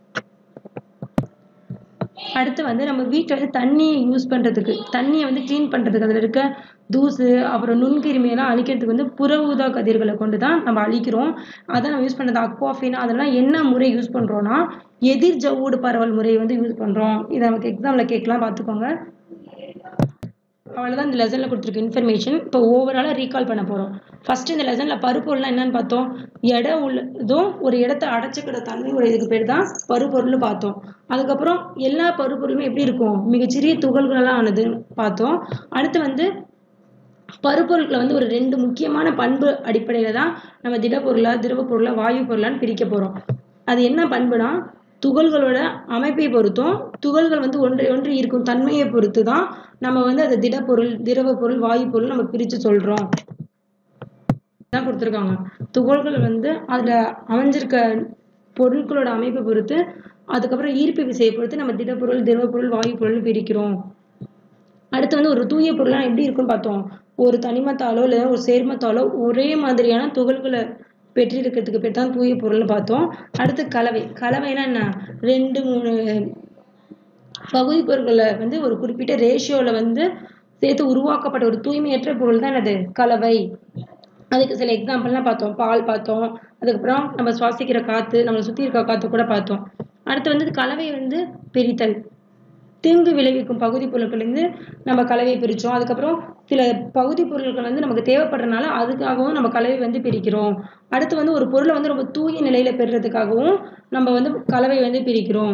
A: அடுத்து வந்து நம்ம வீட்டில் வந்து தண்ணியை யூஸ் பண்ணுறதுக்கு தண்ணியை வந்து க்ளீன் பண்ணுறதுக்கு அதில் இருக்க தூசு அப்புறம் நுண்கிருமியெல்லாம் அழிக்கிறதுக்கு வந்து புற ஊதா கதிர்களை கொண்டு தான் நம்ம அழிக்கிறோம் அதை நம்ம யூஸ் பண்ணுறது அக்வாஃபின் அதெல்லாம் என்ன முறை யூஸ் பண்ணுறோன்னா எதிர் ஜவ்வூடு பரவல் முறையை வந்து யூஸ் பண்ணுறோம் இதை நமக்கு எக்ஸாமில் கேட்கலாம் பார்த்துக்கோங்க அவ்வளோதான் இந்த லெசனில் கொடுத்துருக்க இன்ஃபர்மேஷன் இப்போ ஓவராலாக ரீகால் பண்ண போகிறோம் ஃபர்ஸ்ட் இந்த லெசனில் பருப்பொருள்லாம் என்னன்னு பார்த்தோம் இடம் உள்ளதும் ஒரு இடத்த அடைச்சிக்கிற தன்மையோட இதுக்கு பேர் தான் பருப்பொருள்னு பார்த்தோம் அதுக்கப்புறம் எல்லா பருப்பொருளுமே எப்படி இருக்கும் மிகச்சிறிய துகள்களெல்லாம் ஆனதுன்னு பார்த்தோம் அடுத்து வந்து பருப்பொருட்களை வந்து ஒரு ரெண்டு முக்கியமான பண்பு அடிப்படையில தான் நம்ம திடப்பொருளா திரவ பொருளா வாயு பொருளான்னு பிரிக்க போறோம் அது என்ன பண்புனா துகள்களோட அமைப்பை பொறுத்தும் துகள்கள் வந்து ஒன்றை ஒன்று இருக்கும் தன்மையை பொறுத்து தான் நம்ம வந்து அது திடப்பொருள் திரவ பொருள் வாயு பொருள் நம்ம பிரிச்சு சொல்றோம் தான் கொடுத்துருக்காங்க துகள்கள் வந்து அதுல அமைஞ்சிருக்க பொருட்களோட அமைப்பை பொறுத்து அதுக்கப்புறம் ஈர்ப்பு விசையை பொறுத்து நம்ம திடப்பொருள் திரவ பொருள் வாயு பொருள்னு பிரிக்கிறோம் அடுத்து வந்து ஒரு தூய பொருள்லாம் எப்படி இருக்கும்னு பார்த்தோம் ஒரு தனிமத்தாலோ இல்லை ஒரு சேர்மத்தாலோ ஒரே மாதிரியான துகள்களை பெற்றிருக்கிறதுக்கு பேர் தான் தூய பொருள்னு பார்த்தோம் அடுத்து கலவை கலவைனா என்ன ரெண்டு மூணு பகுதி பொருட்களை வந்து ஒரு குறிப்பிட்ட ரேஷியோல வந்து சேர்த்து உருவாக்கப்பட்ட ஒரு தூய்மையற்ற பொருள் தான் அது கலவை அதுக்கு சில எக்ஸாம்பிள்லாம் பார்த்தோம் பால் பார்த்தோம் அதுக்கப்புறம் நம்ம சுவாசிக்கிற காத்து நம்மளை சுத்தி இருக்க காத்து கூட பார்த்தோம் அடுத்து வந்து கலவை வந்து பிரித்தல் தீங்கு விளைவிக்கும் பகுதி பொருட்கள்லேருந்து நம்ம கலவையை பிரித்தோம் அதுக்கப்புறம் சில பகுதி பொருட்கள் வந்து நமக்கு தேவைப்படுறதுனால அதுக்காகவும் நம்ம கலவை வந்து பிரிக்கிறோம் அடுத்து வந்து ஒரு பொருளை வந்து ரொம்ப தூய நிலையில பெறுறதுக்காகவும் நம்ம வந்து கலவை வந்து பிரிக்கிறோம்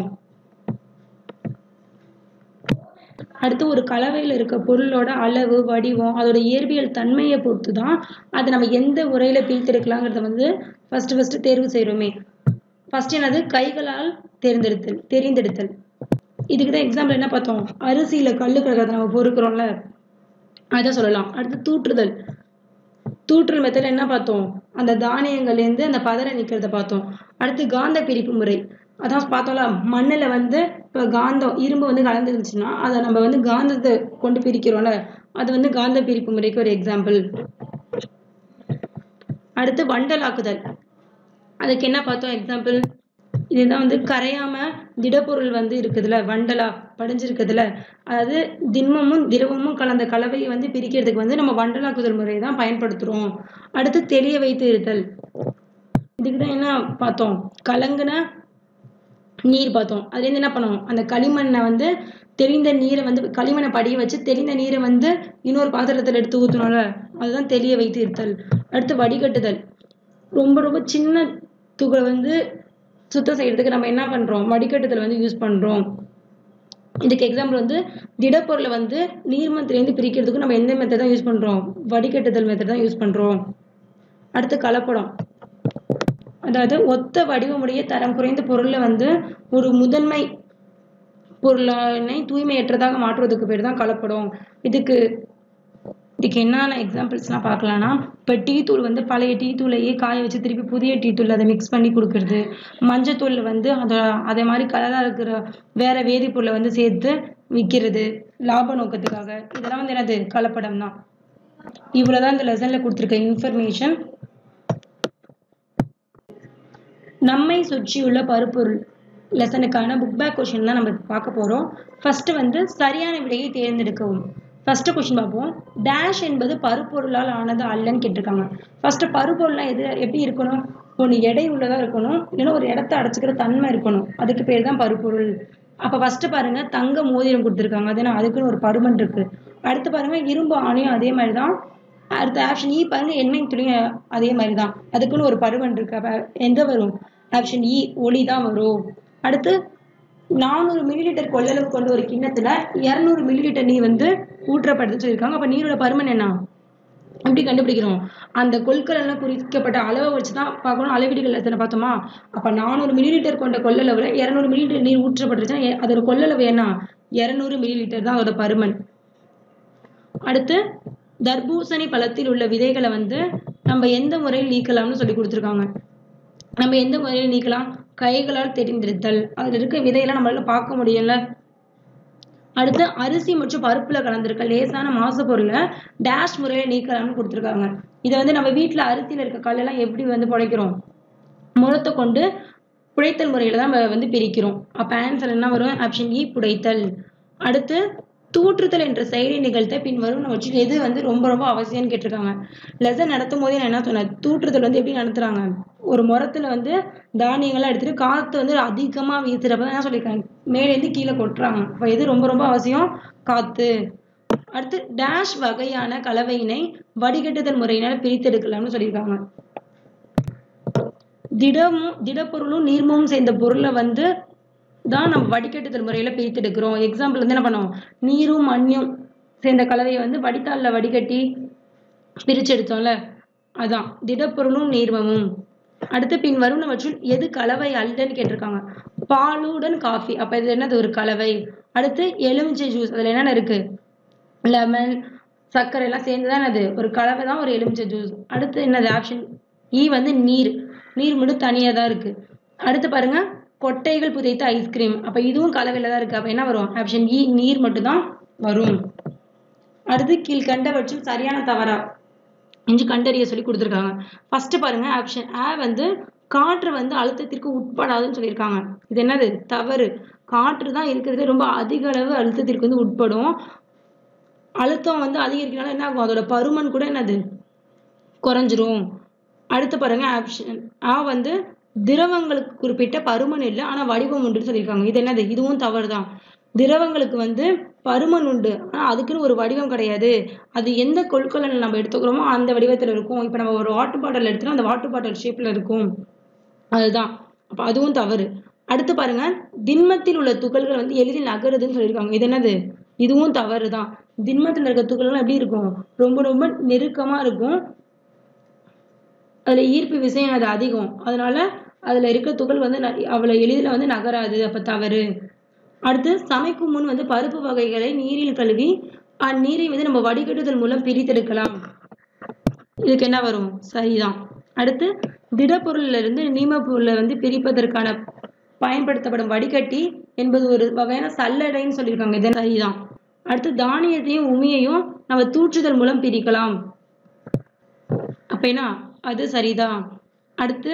A: அடுத்து ஒரு கலவையில் இருக்க பொருளோட அளவு வடிவம் அதோட இயற்பியல் தன்மையை பொறுத்து தான் அதை நம்ம எந்த முறையில பிரித்தெடுக்கலாங்கிறத வந்து ஃபர்ஸ்ட் ஃபர்ஸ்ட் தேர்வு செய்கிறோமே ஃபர்ஸ்ட் என்னது கைகளால் தேர்ந்தெடுத்தல் தெரிந்தெடுத்தல் இதுக்கு தான் எக்ஸாம்பிள் என்ன பார்த்தோம் அரிசியில கல்லு கிடக்கிறத நம்ம பொறுக்கிறோம்ல அதை சொல்லலாம் அடுத்து தூற்றுதல் தூற்றல் மெத்தட் என்ன பார்த்தோம் அந்த தானியங்கள்லேருந்து அந்த பதரை நிற்கிறத பார்த்தோம் அடுத்து காந்த பிரிப்பு முறை அதான் பார்த்தோம்ல மண்ணில் வந்து இப்போ காந்தம் இரும்பு வந்து கலந்துருந்துச்சுன்னா அதை நம்ம வந்து காந்தத்தை கொண்டு பிரிக்கிறோம்ல அது வந்து காந்த பிரிப்பு முறைக்கு ஒரு எக்ஸாம்பிள் அடுத்து வண்டலாக்குதல் அதுக்கு என்ன பார்த்தோம் எக்ஸாம்பிள் இதுதான் வந்து கரையாம திடப்பொருள் வந்து இருக்குதுல வண்டலா படிஞ்சிருக்குதுல அதாவது திண்மமும் திரவமும் கலந்த கலவையை வந்து பிரிக்கிறதுக்கு வந்து நம்ம வண்டலாக்குதல் முறையை தான் பயன்படுத்துறோம் அடுத்து தெளிய வைத்து இருத்தல் இதுக்கு தான் என்ன பார்த்தோம் கலங்குன நீர் பார்த்தோம் அதுலேருந்து என்ன பண்ணோம் அந்த களிமண்ணை வந்து தெளிந்த நீரை வந்து களிமண்ணை படிய வச்சு தெளிந்த நீரை வந்து இன்னொரு பாத்திரத்தில் எடுத்து ஊற்றணும்ல அதுதான் தெளிய வைத்து இருத்தல் அடுத்து வடிகட்டுதல் ரொம்ப ரொம்ப சின்ன துகளை வந்து சுத்தம் செய்யறதுக்கு நம்ம என்ன பண்றோம் வடிகட்டுதல் வந்து யூஸ் பண்றோம் இதுக்கு எக்ஸாம்பிள் வந்து திடப்பொருளை வந்து நீர்மத்திலேருந்து பிரிக்கிறதுக்கு நம்ம எந்த மெத்தட் தான் யூஸ் பண்றோம் வடிகட்டுதல் மெத்தட் தான் யூஸ் பண்றோம் அடுத்து கலப்படம் அதாவது ஒத்த வடிவமுடைய தரம் குறைந்த பொருளை வந்து ஒரு முதன்மை பொருளானை தூய்மையற்றதாக மாற்றுவதற்கு பேர் தான் கலப்படம் இதுக்கு இதுக்கு என்னென்ன எக்ஸாம்பிள்ஸ்லாம் பார்க்கலாம்னா இப்போ டீ தூள் வந்து பழைய டீ தூளையே காய வச்சு திருப்பி புதிய டீ தூள் அதை மிக்ஸ் பண்ணி கொடுக்கறது மஞ்சத்தூள் வந்து அதை அதே மாதிரி கலராக இருக்கிற வேற வேதிப்பொருளை வந்து சேர்த்து விற்கிறது லாப நோக்கத்துக்காக இதெல்லாம் வந்து என்னது கலப்படம் தான் இவ்வளோதான் இந்த லெசனில் கொடுத்துருக்க இன்ஃபர்மேஷன் நம்மை சுற்றியுள்ள பருப்பொருள் லெசனுக்கான புக் பேக் கொஷின் தான் நம்ம பார்க்க போகிறோம் ஃபர்ஸ்ட் வந்து சரியான விடையை தேர்ந்தெடுக்கவும் ஃபர்ஸ்ட் கொஷின் பார்ப்போம் டேஷ் என்பது பருப்பொருளால் ஆனது அல்லன்னு கேட்டிருக்காங்க ஃபர்ஸ்ட் பருப்பொருள்லாம் எது எப்படி இருக்கணும் ஒன்று எடை உள்ளதா இருக்கணும் இல்லைன்னா ஒரு இடத்த அடைச்சிக்கிற தன்மை இருக்கணும் அதுக்கு பேர் தான் பருப்பொருள் அப்போ ஃபர்ஸ்ட் பாருங்க தங்க மோதிரம் கொடுத்துருக்காங்க அது என்ன அதுக்குன்னு ஒரு பருமன் இருக்கு அடுத்து பாருங்க இரும்பு ஆணையும் அதே மாதிரி தான் அடுத்த ஆப்ஷன் இ பாருங்க எண்ணெய் துளியும் அதே மாதிரி தான் அதுக்குன்னு ஒரு பருமன் இருக்கு அப்போ எந்த வரும் ஆப்ஷன் இ ஒளி தான் வரும் அடுத்து நானூறு மில்லிலிட்டர் கொள்ளளவு கொண்ட ஒரு கிண்ணத்துல இருநூறு மில்லிலிட்டர் நீர் வந்து ஊற்றப்படுதுன்னு சொல்லியிருக்காங்க அப்ப நீரோட பருமன் என்ன எப்படி கண்டுபிடிக்கிறோம் அந்த கொள்கலன்ல குறிக்கப்பட்ட அளவை வச்சு தான் பார்க்கணும் அளவீடுகள் எத்தனை பார்த்தோமா அப்ப நானூறு மில்லிலிட்டர் கொண்ட கொள்ளளவுல இருநூறு மில்லிலிட்டர் நீர் ஊற்றப்பட்டுருச்சுன்னா எ- அதோட கொள்ளளவு என்ன இருநூறு மில்லிலிட்டர் தான் அதோட பருமன் அடுத்து தர்பூசணி பழத்தில் உள்ள விதைகளை வந்து நம்ம எந்த முறையில் நீக்கலாம்னு சொல்லி கொடுத்துருக்காங்க நம்ம எந்த முறையில் நீக்கலாம் கைகளால் தெரிந்திருத்தல் அதுல இருக்க விதையெல்லாம் நம்மளால பார்க்க முடியல அடுத்து அரிசி மற்றும் பருப்புல கலந்திருக்க லேசான மாசு பொருளை டேஷ் முறையில நீக்கலாம்னு கொடுத்துருக்காங்க இதை வந்து நம்ம வீட்ல அரிசியில இருக்க கல்லெல்லாம் எப்படி வந்து புடைக்கிறோம் முறத்தை கொண்டு புடைத்தல் முறையில தான் நம்ம வந்து பிரிக்கிறோம் அப்ப ஆன்சர் என்ன வரும் ஆப்ஷன் இ புடைத்தல் அடுத்து தூற்றுதல் என்ற செயலை நிகழ்த்த பின்வரும் நம்மற்றில் எது வந்து ரொம்ப ரொம்ப அவசியம்னு கேட்டிருக்காங்க லெசன் நடத்தும் போதே நான் என்ன சொன்னேன் தூற்றுதல் வந்து எப்படி நடத்துறாங்க ஒரு முறத்துல வந்து தானியங்கள்லாம் எடுத்துட்டு காத்து வந்து அதிகமா வீசுறப்ப தான் என்ன சொல்லியிருக்காங்க மேலேருந்து கீழே கொட்டுறாங்க அப்ப எது ரொம்ப ரொம்ப அவசியம் காத்து அடுத்து டேஷ் வகையான கலவையினை வடிகட்டுதல் முறையினால் பிரித்தெடுக்கலாம்னு சொல்லியிருக்காங்க திடமும் திடப்பொருளும் நீர்மமும் சேர்ந்த பொருளை வந்து தான் நம்ம வடிகட்டுதல் முறையில பிரித்தெடுக்கிறோம் எக்ஸாம்பிள் வந்து என்ன பண்ணுவோம் நீரும் மண்ணும் சேர்ந்த கலவையை வந்து வடித்தாள்ல வடிகட்டி பிரிச்செடுத்தோம்ல அதான் திடப்பொருளும் நீர்மமும் அடுத்து பின் வருவனவற்றுள் எது கலவை அல்லன்னு கேட்டிருக்காங்க பாலுடன் காஃபி அப்ப இது என்னது ஒரு கலவை அடுத்து எலுமிச்சை ஜூஸ் அதுல என்னென்ன இருக்கு லெமன் சர்க்கரை எல்லாம் சேர்ந்துதான் அது ஒரு கலவை தான் ஒரு எலுமிச்சை ஜூஸ் அடுத்து என்னது ஆப்ஷன் இ வந்து நீர் நீர் மட்டும் தனியா தான் இருக்கு அடுத்து பாருங்க கொட்டைகள் புதைத்த ஐஸ்கிரீம் அப்ப இதுவும் கலவையில தான் இருக்கு அப்ப என்ன வரும் ஆப்ஷன் இ நீர் மட்டும் தான் வரும் அடுத்து கீழ்கண்டவற்றில் சரியான தவறா என்று கண்டறிய சொல்லி கொடுத்துருக்காங்க ஃபர்ஸ்ட் பாருங்க ஆப்ஷன் ஆ வந்து காற்று வந்து அழுத்தத்திற்கு உட்படாதுன்னு சொல்லியிருக்காங்க இது என்னது தவறு காற்று தான் இருக்கிறதுல ரொம்ப அதிக அளவு அழுத்தத்திற்கு வந்து உட்படும் அழுத்தம் வந்து அதிகரிக்கிறனால என்ன ஆகும் அதோட பருமன் கூட என்னது குறைஞ்சிரும் அடுத்து பாருங்க ஆப்ஷன் ஆ வந்து திரவங்களுக்கு குறிப்பிட்ட பருமன் இல்லை ஆனா வடிவம் உண்டுன்னு சொல்லியிருக்காங்க இது என்னது இதுவும் தவறு தான் திரவங்களுக்கு வந்து பருமன் உண்டு ஆனா அதுக்குன்னு ஒரு வடிவம் கிடையாது அது எந்த கொள்கலன் நம்ம எடுத்துக்கிறோமோ அந்த வடிவத்துல இருக்கும் இப்ப நம்ம ஒரு வாட்டர் பாட்டில் எடுத்துட்டோம் அந்த வாட்டர் பாட்டில் ஷேப்ல இருக்கும் அதுதான் அப்ப அதுவும் தவறு அடுத்து பாருங்க திண்மத்தில் உள்ள துகள்கள் வந்து எளிதில் நகருதுன்னு சொல்லியிருக்காங்க இது என்னது இதுவும் தவறு தான் திண்மத்தில் இருக்க துகள்கள் எப்படி இருக்கும் ரொம்ப ரொம்ப நெருக்கமா இருக்கும் அதுல ஈர்ப்பு விசையும் அது அதிகம் அதனால அதுல இருக்க துகள் வந்து ந- அவ்வளவு எளிதில் வந்து நகராது அப்ப தவறு அடுத்து சமைக்கும் முன் வந்து பருப்பு வகைகளை நீரில் கழுவி அந்நீரை வந்து நம்ம வடிகட்டுதல் மூலம் பிரித்தெடுக்கலாம் இதுக்கு என்ன வரும் சரிதான் அடுத்து திடப்பொருள்ல இருந்து நீம பொருளை வந்து பிரிப்பதற்கான பயன்படுத்தப்படும் வடிகட்டி என்பது ஒரு வகையான சல்லடைன்னு சொல்லியிருக்காங்க இது சரிதான் அடுத்து தானியத்தையும் உமியையும் நம்ம தூற்றுதல் மூலம் பிரிக்கலாம் அப்ப என்ன அது சரிதான் அடுத்து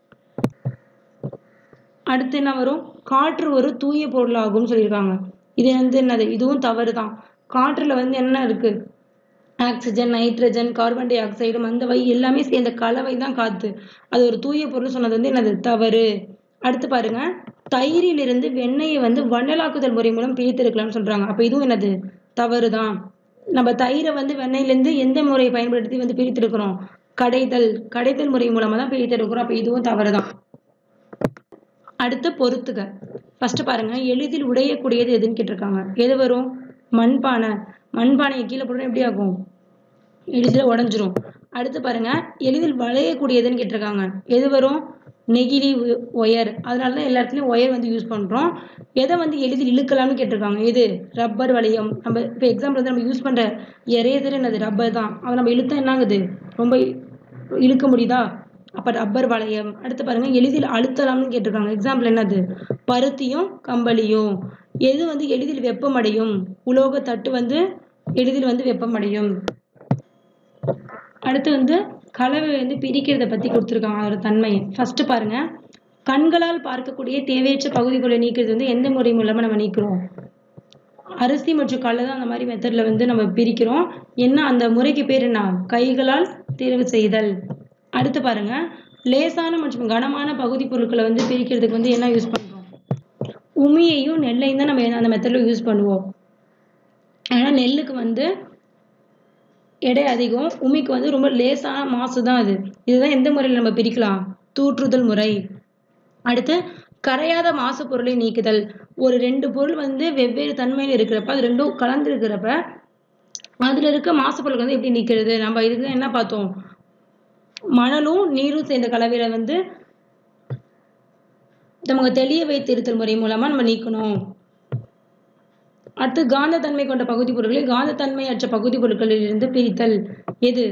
A: அடுத்து என்ன வரும் காற்று ஒரு தூய பொருளாகும் சொல்லியிருக்காங்க இது வந்து என்னது இதுவும் தவறு தான் காற்றுல வந்து என்ன இருக்கு oxygen nitrogen carbon dioxide மந்தவை எல்லாமே சேர்ந்த கலவை தான் காத்து அது ஒரு தூய பொருள் சொன்னது வந்து என்னது தவறு அடுத்து பாருங்க தயிரிலிருந்து வெண்ணெயை வந்து வண்ணலாக்குதல் முறை மூலம் பிரித்தெடுக்கலாம்னு சொல்றாங்க அப்ப இதுவும் என்னது தவறு தான் நம்ம தயிரை வந்து வெண்ணெயிலேருந்து எந்த முறையை பயன்படுத்தி வந்து பிரித்தெடுக்கிறோம் கடைதல் கடைதல் முறை மூலமா தான் பிரித்தெடுக்கிறோம் அப்ப இதுவும் தவறு தான் அடுத்து பொறுத்துக ஃபர்ஸ்ட் பாருங்க எளிதில் உடையக்கூடியது எதுன்னு கேட்டிருக்காங்க எது வரும் மண்பானை மண்பானையை கீழே போட்டா எப்படி ஆகும் எளிதில் உடஞ்சிரும் அடுத்து பாருங்க எளிதில் வளையக்கூடியதுன்னு கேட்டிருக்காங்க எது வரும் நெகிழி உ- ஒயர் அதனால தான் எல்லா இடத்துலையும் ஒயர் வந்து யூஸ் பண்றோம் எதை வந்து எளிதில் இழுக்கலாம்னு கேட்டிருக்காங்க எது ரப்பர் வளையம் நம்ம இப்போ எக்ஸாம்பிள் வந்து நம்ம யூஸ் பண்ற எரேசர் என்னது ரப்பர் தான் அதை நம்ம இழுத்தா என்ன ஆகுது ரொம்ப இழுக்க முடியுதா அப்ப ரப்பர் வளையம் அடுத்து பாருங்க எளிதில் அழுத்தலாம்னு கேட்டிருக்காங்க எக்ஸாம்பிள் என்னது பருத்தியும் கம்பளியும் எது வந்து எளிதில் வெப்பமடையும் உலோக தட்டு வந்து எளிதில் வந்து வெப்பமடையும் அடுத்து வந்து கலவை வந்து பிரிக்கிறத பத்தி கொடுத்துருக்காங்க அதோட தன்மையை ஃபர்ஸ்ட் பாருங்க கண்களால் பார்க்கக்கூடிய தேவையற்ற பகுதிகளை நீக்கிறது வந்து எந்த முறை மூலமா நம்ம நீக்கிறோம் அரிசி மற்றும் கடலை தான் அந்த மாதிரி மெத்தட்ல வந்து நம்ம பிரிக்கிறோம் என்ன அந்த முறைக்கு பேர் என்ன கைகளால் தேர்வு செய்தல் அடுத்து பாருங்க லேசான மற்றும் கனமான பகுதி பொருட்களை வந்து பிரிக்கிறதுக்கு வந்து என்ன யூஸ் பண்றோம் உமியையும் நெல்லையும் தான் நம்ம அந்த மெத்தட்ல யூஸ் பண்ணுவோம் ஏன்னா நெல்லுக்கு வந்து எடை அதிகம் உமிக்கு வந்து ரொம்ப லேசான மாசு தான் அது இதுதான் எந்த முறையில் நம்ம பிரிக்கலாம் தூற்றுதல் முறை அடுத்து கரையாத மாசு பொருளை நீக்குதல் ஒரு ரெண்டு பொருள் வந்து வெவ்வேறு தன்மையில் இருக்கிறப்ப அது ரெண்டும் கலந்து இருக்கிறப்ப அதுல இருக்க மாசு பொருள் வந்து எப்படி நீக்கிறது நம்ம இதுக்கு என்ன பார்த்தோம் மணலும் நீரும் சேர்ந்த கலவையில வந்து நமக்கு தெளிய வைத்திருத்தல் முறை மூலமா நம்ம நீக்கணும் அடுத்து காந்தத்தன்மை கொண்ட பகுதி பொருட்களை காந்தத்தன்மையற்ற பகுதி பொருட்களில் இருந்து பிரித்தல் எது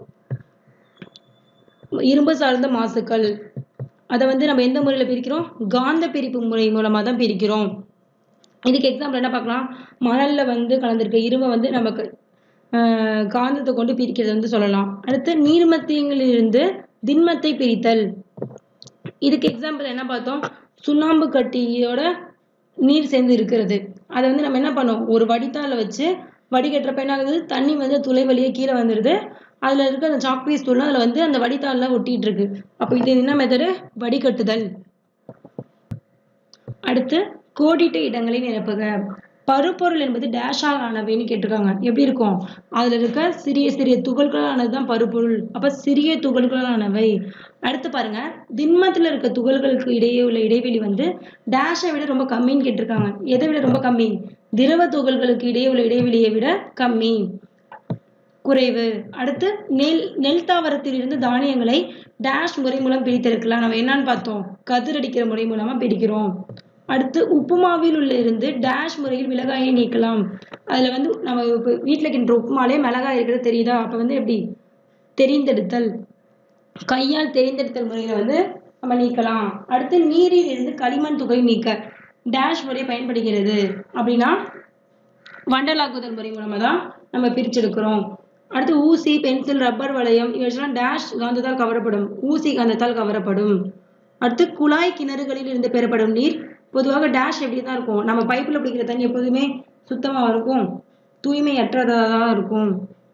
A: இரும்பு சார்ந்த மாசுக்கள் அதை வந்து நம்ம எந்த முறையில் பிரிக்கிறோம் காந்த பிரிப்பு முறை மூலமா தான் பிரிக்கிறோம் இதுக்கு எக்ஸாம்பிள் என்ன பார்க்கலாம் மணல்ல வந்து கலந்திருக்க இரும்பை வந்து நமக்கு ஆஹ் காந்தத்தை கொண்டு பிரிக்கிறது வந்து சொல்லலாம் அடுத்து நீர்மத்தியங்களிலிருந்து திண்மத்தை பிரித்தல் இதுக்கு எக்ஸாம்பிள் என்ன பார்த்தோம் சுண்ணாம்பு கட்டியோட நீர் சேர்ந்து இருக்கிறது அதை வந்து நம்ம என்ன பண்ணோம் ஒரு வடித்தாள வச்சு வடிகட்டுறப்ப என்ன ஆகுது தண்ணி வந்து துளை வழியே கீழே வந்துடுது அதுல இருக்க அந்த சாக் பீஸ் தூள் அதுல வந்து அந்த வடித்தாள்ல ஒட்டிட்டு இருக்கு அப்ப இது என்ன மெத்தடு வடிகட்டுதல் அடுத்து கோடிட்ட இடங்களை நிரப்புக பருப்பொருள் என்பது டேஷால் ஆனவைன்னு கேட்டிருக்காங்க எப்படி இருக்கும் அதுல இருக்க சிறிய சிறிய துகள்களானதுதான் பருப்பொருள் அப்ப சிறிய துகள்களானவை அடுத்து பாருங்க திண்மத்துல இருக்க துகள்களுக்கு இடையே உள்ள இடைவெளி வந்து டேஷை விட ரொம்ப கம்மின்னு கேட்டிருக்காங்க எதை விட ரொம்ப கம்மி திரவ துகள்களுக்கு இடையே உள்ள இடைவெளியை விட கம்மி குறைவு அடுத்து நெல் நெல் தாவரத்திலிருந்து தானியங்களை டேஷ் முறை மூலம் பிரித்தெடுக்கலாம் நம்ம என்னன்னு பார்த்தோம் கதிரடிக்கிற முறை மூலமா பிரிக்கிறோம் அடுத்து உப்புமாவில் உள்ள இருந்து டேஷ் முறையில் மிளகாயை நீக்கலாம் அதுல வந்து நம்ம இப்போ வீட்டில் கிண்டுற உப்புமாலே மிளகாய் இருக்கிறது தெரியுதா அப்ப வந்து எப்படி தெரிந்தெடுத்தல் கையால் தெரிந்தெடுத்தல் முறையில வந்து நம்ம நீக்கலாம் அடுத்து நீரில் இருந்து களிமண் துகை நீக்க டேஷ் முறை பயன்படுகிறது அப்படின்னா வண்டலாக்குதல் முறை மூலமா தான் நம்ம பிரிச்செடுக்கிறோம் அடுத்து ஊசி பென்சில் ரப்பர் வளையம் இவற்றெல்லாம் டேஷ் காந்தத்தால் கவரப்படும் ஊசி காந்தத்தால் கவரப்படும் அடுத்து குழாய் கிணறுகளில் இருந்து பெறப்படும் நீர் பொதுவாக டேஷ் எப்படி தான் இருக்கும் நம்ம பைப்பில் பிடிக்கிற தண்ணி எப்போதுமே சுத்தமா இருக்கும் தூய்மையற்றதாக தான் இருக்கும்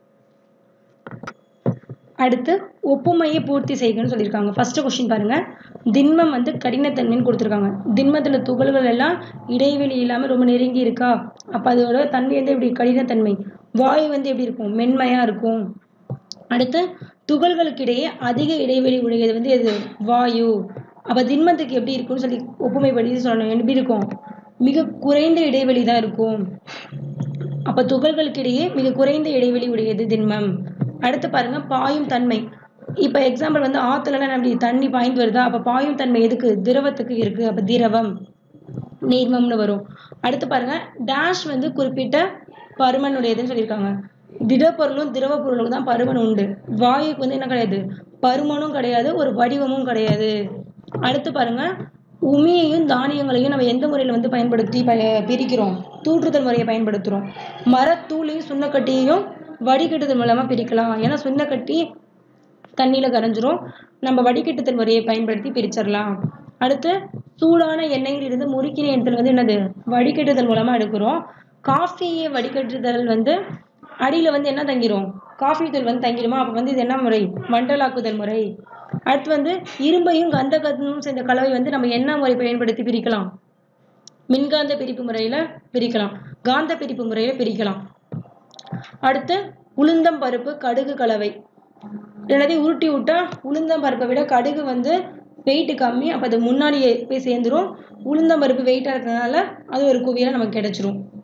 A: அடுத்து ஒப்புமையை பூர்த்தி செய்கன்னு சொல்லியிருக்காங்க ஃபர்ஸ்ட் கொஸ்டின் பாருங்க திண்மம் வந்து கடினத்தன்மைன்னு கொடுத்துருக்காங்க திண்மத்துல துகள்கள் எல்லாம் இடைவெளி இல்லாம ரொம்ப நெருங்கி இருக்கா அப்ப அதோட தன்மை வந்து எப்படி கடினத்தன்மை வாயு வந்து எப்படி இருக்கும் மென்மையா இருக்கும் அடுத்து துகள்களுக்கு இடையே அதிக இடைவெளி உடையது வந்து எது வாயு அப்ப திண்மத்துக்கு எப்படி இருக்கும்னு சொல்லி ஒப்புமைப்படுத்தி சொல்லணும் எப்படி இருக்கும் மிக குறைந்த இடைவெளி தான் இருக்கும் அப்ப துகள்களுக்கு இடையே மிக குறைந்த இடைவெளி உடையது திண்மம் அடுத்து பாருங்க பாயும் தன்மை இப்ப எக்ஸாம்பிள் வந்து ஆத்துல அப்படி தண்ணி பாய்ந்து வருதா அப்ப பாயும் தன்மை எதுக்கு திரவத்துக்கு இருக்கு அப்ப திரவம் நீர்மம்னு வரும் அடுத்து பாருங்க டேஷ் வந்து குறிப்பிட்ட பருமனுடையதுன்னு சொல்லியிருக்காங்க திடப்பொருளும் திரவ பொருளுக்கும் தான் பருமன் உண்டு வாயுக்கு வந்து என்ன கிடையாது பருமனும் கிடையாது ஒரு வடிவமும் கிடையாது அடுத்து பாருங்க உமியையும் தானியங்களையும் நம்ம எந்த முறையில் வந்து பயன்படுத்தி ப பிரிக்கிறோம் தூற்றுதல் முறையை பயன்படுத்துகிறோம் மரத்தூளையும் சுண்ணக்கட்டியையும் வடிகட்டுதல் மூலமாக பிரிக்கலாம் ஏன்னா சுண்ணக்கட்டி தண்ணியில் கரைஞ்சிரும் நம்ம வடிகட்டுதல் முறையை பயன்படுத்தி பிரிச்சிடலாம் அடுத்து சூடான எண்ணெயில் இருந்து முறுக்கின எண்ணெய் வந்து என்னது வடிகட்டுதல் மூலமாக எடுக்கிறோம் காஃபியை வடிகட்டுதல் வந்து அடியில் வந்து என்ன தங்கிரும் காஃபி தூள் வந்து தங்கிடுமா அப்போ வந்து இது என்ன முறை வண்டலாக்குதல் முறை அடுத்து வந்து இரும்பையும் கந்தகமும் சேர்ந்த கலவை வந்து நம்ம என்ன முறை பயன்படுத்தி பிரிக்கலாம் மின்காந்த பிரிப்பு முறையில் பிரிக்கலாம் காந்த பிரிப்பு முறையில் பிரிக்கலாம் அடுத்து உளுந்தம் பருப்பு கடுகு கலவை எல்லாத்தையும் உருட்டி விட்டா உளுந்தம் பருப்பை விட கடுகு வந்து வெயிட் கம்மி அப்போ அது முன்னாடியே போய் சேர்ந்துரும் உளுந்தம் பருப்பு வெயிட்டாக இருக்கிறதுனால அது ஒரு குவியலாக நமக்கு கிடைச்சிரும்